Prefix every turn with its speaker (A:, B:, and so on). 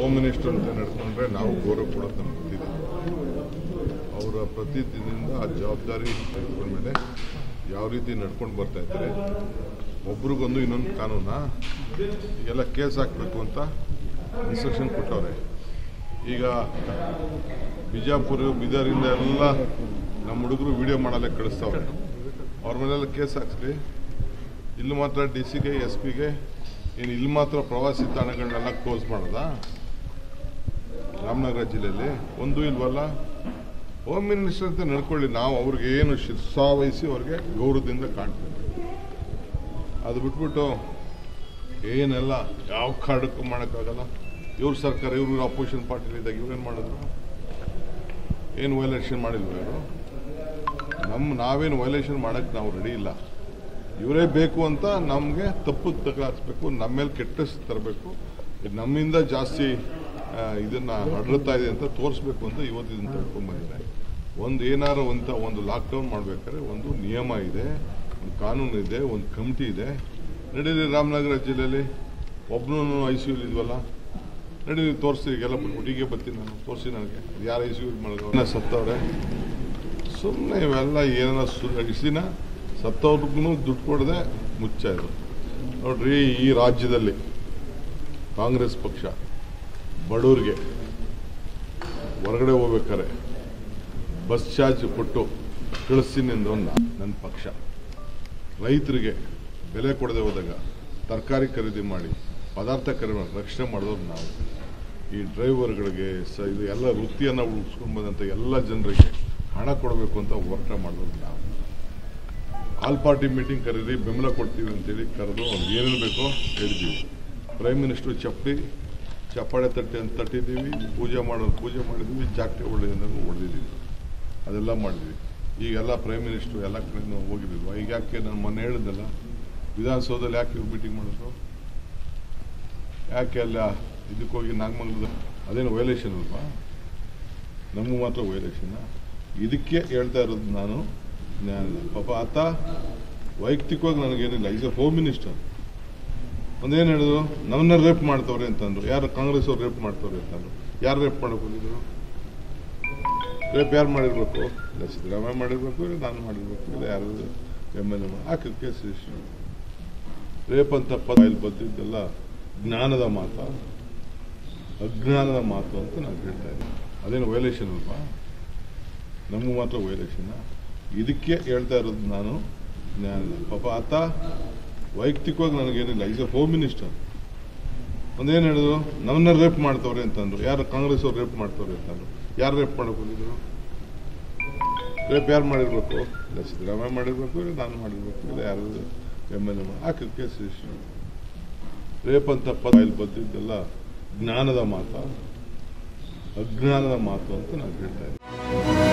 A: home minister ಅಂತ ನಡ್ಕೊಂಡ್ರೆ ನಾವು ಗೌರವ ಕೊಡೋದು ನಮ್ಗೆ ಗೊತ್ತಿದೆ ಅವರ ಪ್ರತಿದಿನದಿಂದ ಆ ಜವಾಬ್ದಾರಿ ಮೇಲೆ ಯಾವ ರೀತಿ ನಡ್ಕೊಂಡು ಬರ್ತಾ ಇದ್ದಾರೆ ಒಬ್ರಿಗೊಂದು ಇನ್ನೊಂದು ಕಾನೂನ ಈಗೆಲ್ಲ ಕೇಸ್ ಹಾಕಬೇಕು ಅಂತ ಇನ್ಸ್ಟ್ರಕ್ಷನ್ ಕೊಟ್ಟವ್ರೆ ಈಗ ಬಿಜಾಪುರ ಬೀದರಿಂದ ಎಲ್ಲ ನಮ್ಮ ಹುಡುಗರು ವಿಡಿಯೋ ಮಾಡಲ್ಲ ಕಳಿಸ್ತವ್ರೆ ಅವ್ರ ಮೇಲೆಲ್ಲ ಕೇಸ್ ಹಾಕ್ಸ್ರಿ ಇಲ್ಲಿ ಮಾತ್ರ ಡಿ ಸಿಗೆ ಎಸ್ ಪಿಗೆ ಏನು ಇಲ್ಲಿ ಮಾತ್ರ ಪ್ರವಾಸಿ ತಾಣಗಳನ್ನೆಲ್ಲ ಕ್ಲೋಸ್ ಮಾಡೋದಾ ರಾಮನಗರ ಜಿಲ್ಲೆಯಲ್ಲಿ ಒಂದು ಇಲ್ವಲ್ಲ ಹೋಮ್ ಮಿನಿಸ್ಟರ್ ಅಂತ ನಡ್ಕೊಳ್ಳಿ ನಾವು ಅವ್ರಿಗೆ ಏನು ಶಿರ್ಸಾ ವಹಿಸಿ ಅವ್ರಿಗೆ ಗೌರವದಿಂದ ಕಾಣ್ತೀವಿ ಅದು ಬಿಟ್ಬಿಟ್ಟು ಏನೆಲ್ಲ ಯಾವ ಕಾರಣಕ್ಕೂ ಮಾಡೋಕ್ಕಾಗಲ್ಲ ಇವ್ರ ಸರ್ಕಾರ ಇವರು ಅಪೋಸಿಷನ್ ಪಾರ್ಟಿಲಿದ್ದಾಗ ಇವ್ರೇನು ಮಾಡಿದ್ರು ಏನು ವೈಲೇಷನ್ ಮಾಡಿಲ್ವ ಇವರು ನಮ್ಮ ನಾವೇನು ವೈಲೇಷನ್ ಮಾಡೋಕ್ಕೆ ನಾವು ರೆಡಿ ಇಲ್ಲ ಇವರೇ ಬೇಕು ಅಂತ ನಮಗೆ ತಪ್ಪು ತಗಲಾಡಿಸ್ಬೇಕು ನಮ್ಮ ಮೇಲೆ ಕೆಟ್ಟ ಹೆಸ್ರು ತರಬೇಕು ನಮ್ಮಿಂದ ಜಾಸ್ತಿ ಆ, ಇದನ್ನ ಹರಡುತ್ತಾ ಇದೆ ಅಂತ ತೋರಿಸ್ಬೇಕು ಅಂತ ಇವತ್ತು ಇದನ್ನ ತಗೊಂಡ್ಬಂದಿದ್ದಾರೆ ಒಂದು ಏನಾರು ಅಂತ ಒಂದು ಲಾಕ್ಡೌನ್ ಮಾಡ್ಬೇಕಾದ್ರೆ ಒಂದು ನಿಯಮ ಇದೆ ಒಂದು ಕಾನೂನು ಇದೆ ಒಂದು ಕಮಿಟಿ ಇದೆ ನಡೀಲಿ ರಾಮನಗರ ಜಿಲ್ಲೆಯಲ್ಲಿ ಒಬ್ಬನು ಐ ಸಿ ಯುಲಿ ಇದ್ವಲ್ಲ ನಡೀಲಿ ತೋರಿಸಿ ಈಗೆಲ್ಲ ಹುಡುಗಿಗೆ ಬರ್ತೀನಿ ನಾನು ತೋರಿಸಿ ನನಗೆ ಯಾರು ಐ ಸಿ ಯು ಮಾಡಿದ್ರು ಸತ್ತವ್ರೆ ಸುಮ್ಮನೆ ಇವೆಲ್ಲ ಏನಾರ ಸು ಇಸಿನ ಸತ್ತವ್ರಿಗೂ ದುಡ್ಡು ಕೊಡದೆ ಮುಚ್ಚ ಇದು ನೋಡ್ರಿ ಈ ರಾಜ್ಯದಲ್ಲಿ ಕಾಂಗ್ರೆಸ್ ಪಕ್ಷ ಬಡವ್ರಿಗೆ ಹೊರಗಡೆ ಹೋಗ್ಬೇಕಾರೆ ಬಸ್ ಚಾರ್ಜ್ ಕೊಟ್ಟು ಕಳಿಸ್ತೀನಿ ಅಂದವನ್ನ ನನ್ನ ಪಕ್ಷ ರೈತರಿಗೆ ಬೆಲೆ ಕೊಡದೆ ಹೋದಾಗ ತರಕಾರಿ ಖರೀದಿ ಮಾಡಿ ಪದಾರ್ಥ ಖರೀದಿ ಮಾಡಿ ರಕ್ಷಣೆ ಮಾಡಿದವ್ರು ನಾವು ಈ ಡ್ರೈವರ್ಗಳಿಗೆ ಸ ಇದು ಎಲ್ಲ ವೃತ್ತಿಯನ್ನು ಉಳಿಸ್ಕೊಂಡು ಬಂದಂಥ ಎಲ್ಲ ಜನರಿಗೆ ಹಣ ಕೊಡಬೇಕು ಅಂತ ಹೋರಾಟ ಮಾಡಿದವ್ರು ನಾವು ಆಲ್ ಪಾರ್ಟಿ ಮೀಟಿಂಗ್ ಕರೀರಿ ಬೆಂಬಲ ಕೊಡ್ತೀವಿ ಅಂತೇಳಿ ಕರೆದು ಅವ್ರು ಏನೇನು ಬೇಕೋ ಹೇಳಿದ್ದೀವಿ ಪ್ರೈಮ್ ಮಿನಿಸ್ಟರ್ ಚಪ್ಪಲಿ ಚಪ್ಪಾಳೆ ತಟ್ಟಿ ಅಂತ ತಟ್ಟಿದ್ದೀವಿ ಪೂಜೆ ಮಾಡೋದು ಪೂಜೆ ಮಾಡಿದ್ವಿ ಜಾಗಟೆ ಹೊಡೆದಿಂದ ಹೊಡೆದಿದ್ದೀವಿ ಅದೆಲ್ಲ ಮಾಡಿದ್ವಿ ಈಗೆಲ್ಲ ಪ್ರೈಮ್ ಮಿನಿಸ್ಟರ್ ಎಲ್ಲ ಕಡೆ ಹೋಗಿದ್ವಿ ಈಗ ಯಾಕೆ ನಾನು ಮೊನ್ನೆ ಹೇಳಿದ್ನಲ್ಲ ವಿಧಾನಸೌಧದಲ್ಲಿ ಯಾಕೆ ಇವ್ರು ಮೀಟಿಂಗ್ ಮಾಡಿದ್ರು ಯಾಕೆ ಅಲ್ಲ ಇದಕ್ಕೆ ಹೋಗಿ ನಾಗಮಂಗಲದ ಅದೇನು ವೈಲೇಷನ್ ಅಲ್ವಾ ನಮಗೂ ಮಾತ್ರ ವೈಲೇಷನ್ ಇದಕ್ಕೆ ಹೇಳ್ತಾ ಇರೋದು ನಾನು ನಾನು ಪಾಪ ಆತ ವೈಯಕ್ತಿಕವಾಗಿ ನನಗೇನಿಲ್ಲ ಈಸ್ ಎ ಹೋಮ್ ಮಿನಿಸ್ಟರ್ ಒಂದೇನು ಹೇಳಿದ್ರು ನಮ್ಮನ್ನ ರೇಪ್ ಮಾಡ್ತವ್ರೆ ಅಂತಂದ್ರು ಯಾರು ಕಾಂಗ್ರೆಸ್ ಅವ್ರು ರೇಪ್ ಮಾಡ್ತವ್ರೆ ಅಂತಂದ್ರು ಯಾರು ರೇಪ್ ಮಾಡಕ್ ಹೋಗಿದ್ರು ರೇಪ್ ಯಾರು ಮಾಡಿರ್ಬೇಕು ಇಲ್ಲ ಸಿದ್ದರಾಮಯ್ಯ ಮಾಡಿರ್ಬೇಕು ಇಲ್ಲ ನಾನು ಮಾಡಿರ್ಬೇಕು ಇಲ್ಲ ಯಾರು ಎಮ್ ಎಲ್ ಎ ಹಾಕಿ ಕೇಸ್ ರಿಜಿಸ್ಟರ್ ರೇಪ್ ಅಂತ ಪದ ಇಲ್ಲಿ ಬಂದಿದ್ದೆಲ್ಲ ಜ್ಞಾನದ ಮಾತ ಅಜ್ಞಾನದ ಮಾತು ಅಂತ ನಾನು ಹೇಳ್ತಾ ಇದ್ದೀನಿ ಅದೇನು ವೈಲೇಷನ್ ಅಲ್ವಾ ನಮಗೂ ಮಾತ್ರ ವೈಲೇಷನ್ ಇದಕ್ಕೆ ಹೇಳ್ತಾ ಇರೋದು ನಾನು ನಾನು ಪಾಪ ಆತ ವೈಯಕ್ತಿಕವಾಗಿ ನನಗೇನಿಲ್ಲ ಈಸ್ ಎ ಹೋಮ್ ಮಿನಿಸ್ಟರ್ ಒಂದೇನು ಹೇಳಿದ್ರು ನಮ್ಮನ್ನ ರೇಪ್ ಮಾಡ್ತವ್ರೆ ಅಂತಂದ್ರು ಯಾರು ಕಾಂಗ್ರೆಸ್ ಅವ್ರು ರೇಪ್ ಮಾಡ್ತವ್ರೆ ಅಂತಂದ್ರು ಯಾರು ರೇಪ್ ಮಾಡಕ್ ಹೋಗಿದ್ರು ರೇಪ್ ಯಾರು ಮಾಡಿರ್ಬೇಕು ಇಲ್ಲ ಸಿದ್ದರಾಮಯ್ಯ ಮಾಡಿರ್ಬೇಕು ಇಲ್ಲ ನಾನು ಮಾಡಿರ್ಬೇಕು ಇಲ್ಲ ಯಾರು ಎಮ್ ಎಲ್ ಎ ಹಾಕಿ ಕೇಸ್ ರಿಜಿಸ್ಟರ್ ರೇಪ್ ಅಂತ ಪದ ಇಲ್ಲಿ ಬಂದಿದ್ದೆಲ್ಲ ಜ್ಞಾನದ ಮಾತ ಅಜ್ಞಾನದ ಮಾತು ಅಂತ ನಾನು ಹೇಳ್ತಾ ಇದ್ದೀನಿ